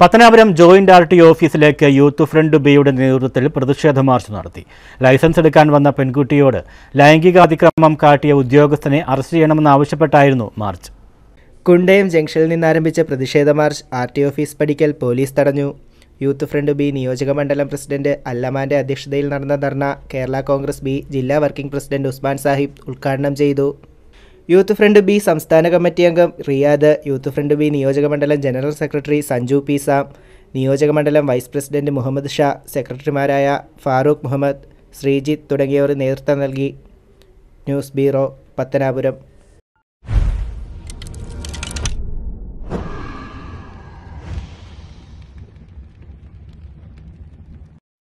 Pathanapuram joint R T ഓഫീസിലേക്ക് youth front ബിയുടെ നേതൃത്വത്തിൽ പ്രതിഷേധ മാർച്ച് നടത്തി ലൈസൻസ് എടുക്കാൻ വന്ന പെൺകുട്ടിയോട് ലൈംഗികാതിക്രമം കാട്ടിയ ഉദ്യോഗസ്ഥനെ അറസ്റ്റ് ചെയ്യണമെന്നാവശ്യപ്പെട്ടായിരുന്നു മാർച്ച് കുണ്ടയം ജംഗ്ഷനിൽ നിന്നാരംഭിച്ച പ്രതിഷേധ മാർച്ച് ആർ ടി ഓഫീസ് പടിക്കൽ പോലീസ് തടഞ്ഞു യൂത്ത് ഫ്രണ്ട് ബി നിയോജക മണ്ഡലം പ്രസിഡന്റ് അല്ലമാന്റെ അധ്യക്ഷതയിൽ നടന്ന ധർണ കേരള കോൺഗ്രസ് ബി ജില്ലാ വർക്കിംഗ് പ്രസിഡന്റ് ഉസ്മാൻ സാഹിബ് ഉദ്ഘാടനം ചെയ്തു യൂത്ത് ഫ്രണ്ട് ബി സംസ്ഥാന കമ്മിറ്റി അംഗം റിയാദ് യൂത്ത് ഫ്രണ്ട് ബി നിയോജക മണ്ഡലം ജനറൽ സെക്രട്ടറി സഞ്ജു പീസ നിയോജക മണ്ഡലം വൈസ് പ്രസിഡന്റ് മുഹമ്മദ് ഷാ സെക്രട്ടറിമാരായ ഫാറൂഖ് മുഹമ്മദ് ശ്രീജിത്ത് തുടങ്ങിയവർ നേതൃത്വം നൽകി ന്യൂസ് ബ്യൂറോ പത്തനാപുരം